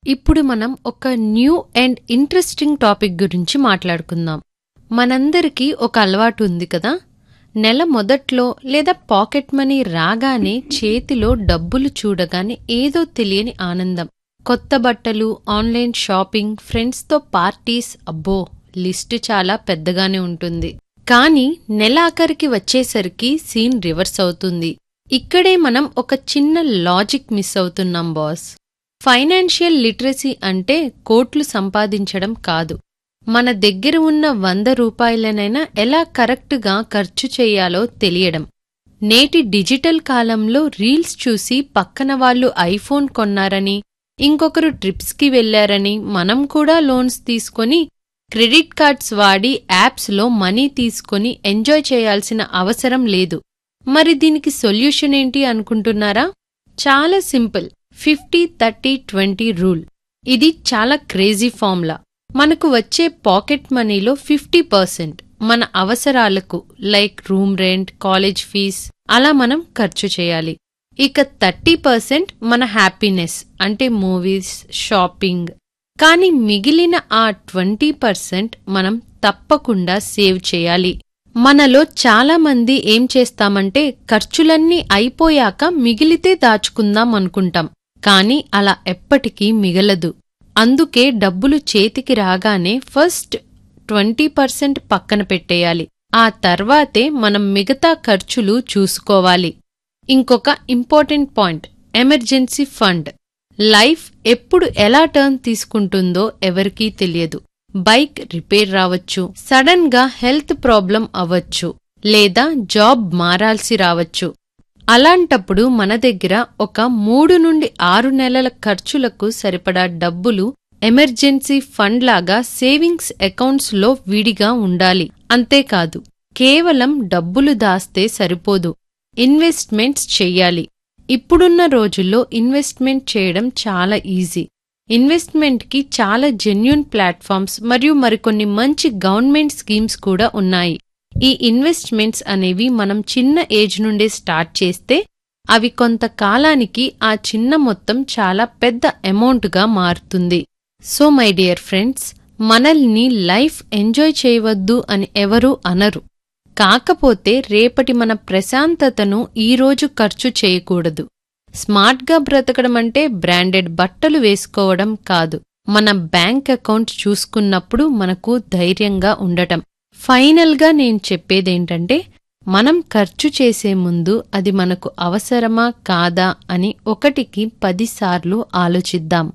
ఇప్పుడు మనం ఒక న్యూ అండ్ ఇంట్రెస్టింగ్ టాపిక్ గురించి మాట్లాడుకుందాం మనందరికీ ఒక అలవాటు ఉంది కదా నెల మొదట్లో లేదా పాకెట్ మనీ రాగానే చేతిలో డబ్బులు చూడగానే ఏదో తెలియని ఆనందం కొత్త బట్టలు ఆన్లైన్ షాపింగ్ ఫ్రెండ్స్తో పార్టీస్ అబ్బో లిస్టు చాలా పెద్దగానే ఉంటుంది కానీ నెలాఖరికి వచ్చేసరికి సీన్ రివర్స్ అవుతుంది ఇక్కడే మనం ఒక చిన్న లాజిక్ మిస్ అవుతున్నాం బాస్ ఫైనాన్షియల్ లిటరసీ అంటే కోట్లు సంపాదించడం కాదు మన దగ్గర ఉన్న వంద రూపాయలనైనా ఎలా కరెక్టుగా ఖర్చు చేయాలో తెలియడం నేటి డిజిటల్ కాలంలో రీల్స్ చూసి పక్కన వాళ్ళు ఐఫోన్ కొన్నారని ఇంకొకరు ట్రిప్స్కి వెళ్లారని మనం కూడా లోన్స్ తీసుకొని క్రెడిట్ కార్డ్స్ వాడి యాప్స్లో మనీ తీసుకొని ఎంజాయ్ చేయాల్సిన అవసరం లేదు మరి దీనికి సొల్యూషన్ ఏంటి అనుకుంటున్నారా చాలా simple fifty thirty twenty rule ఇది చాలా క్రేజీ ఫార్ములా మనకు వచ్చే పాకెట్ మనీలో ఫిఫ్టీ పర్సెంట్ మన అవసరాలకు like room rent college fees అలా మనం ఖర్చు చేయాలి ఇక థర్టీ పర్సెంట్ మన హ్యాపీనెస్ అంటే మూవీస్ షాపింగ్ కానీ మిగిలిన ఆ ట్వంటీ పర్సెంట్ మనం తప్పకుండా సేవ్ చేయాలి మనలో చాలా మంది ఏం చేస్తామంటే ఖర్చులన్నీ అయిపోయాక మిగిలితే దాచుకుందాం అనుకుంటాం కానీ అలా ఎప్పటికీ మిగలదు అందుకే డబ్బులు చేతికి రాగానే ఫస్ట్ ట్వంటీ పర్సెంట్ పక్కన పెట్టేయాలి ఆ తర్వాతే మనం మిగతా ఖర్చులు చూసుకోవాలి ఇంకొక important point emergency fund life ఎప్పుడు ఎలా టర్న్ తీసుకుంటుందో ఎవరికీ తెలియదు బైక్ రిపేర్ రావచ్చు సడన్ గా హెల్త్ ప్రాబ్లం అవ్వచ్చు లేదా జాబ్ మారాల్సి రావచ్చు అలాంటప్పుడు మన దగ్గర ఒక మూడు నుండి ఆరు నెలల ఖర్చులకు సరిపడా డబ్బులు ఎమర్జెన్సీ ఫండ్ లాగా సేవింగ్స్ అకౌంట్స్ లో విడిగా ఉండాలి అంతేకాదు కేవలం డబ్బులు దాస్తే సరిపోదు ఇన్వెస్ట్మెంట్స్ చెయ్యాలి ఇప్పుడున్న రోజుల్లో ఇన్వెస్ట్మెంట్ చేయడం చాలా ఈజీ ఇన్వెస్ట్మెంట్కి చాలా జెన్యున్ ప్లాట్ఫామ్స్ మరియు మరికొన్ని మంచి గవర్నమెంట్ స్కీమ్స్ కూడా ఉన్నాయి ఈ ఇన్వెస్ట్మెంట్స్ అనేవి మనం చిన్న ఏజ్ నుండే స్టార్ట్ చేస్తే అవి కొంతకాలానికి ఆ చిన్న మొత్తం చాలా పెద్ద అమౌంట్గా మారుతుంది సో మై డియర్ ఫ్రెండ్స్ మనల్ని లైఫ్ ఎంజాయ్ చేయవద్దు అని ఎవరూ అనరు కాకపోతే రేపటి మన ప్రశాంతతను ఈరోజు ఖర్చు చేయకూడదు స్మార్ట్గా బ్రతకడం అంటే బ్రాండెడ్ బట్టలు వేసుకోవడం కాదు మన బ్యాంక్ అకౌంట్ చూసుకున్నప్పుడు మనకు ధైర్యంగా ఉండటం ఫైనల్గా నేను చెప్పేదేంటంటే మనం ఖర్చు చేసే ముందు అది మనకు అవసరమా కాదా అని ఒకటికి పదిసార్లు ఆలోచిద్దాం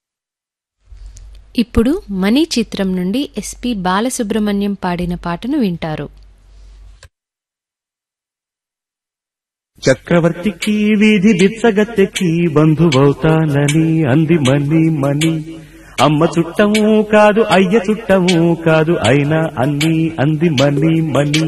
ఇప్పుడు మనీ చిత్రం నుండి ఎస్పి బాలసుబ్రహ్మణ్యం పాడిన పాటను వింటారు చక్రవర్తికి వీధి బిచ్చగత్తెకి బంధువవుతానని అంది మని మని అమ్మ చుట్టము కాదు అయ్య చుట్టము కాదు అయినా అన్ని అంది మని మని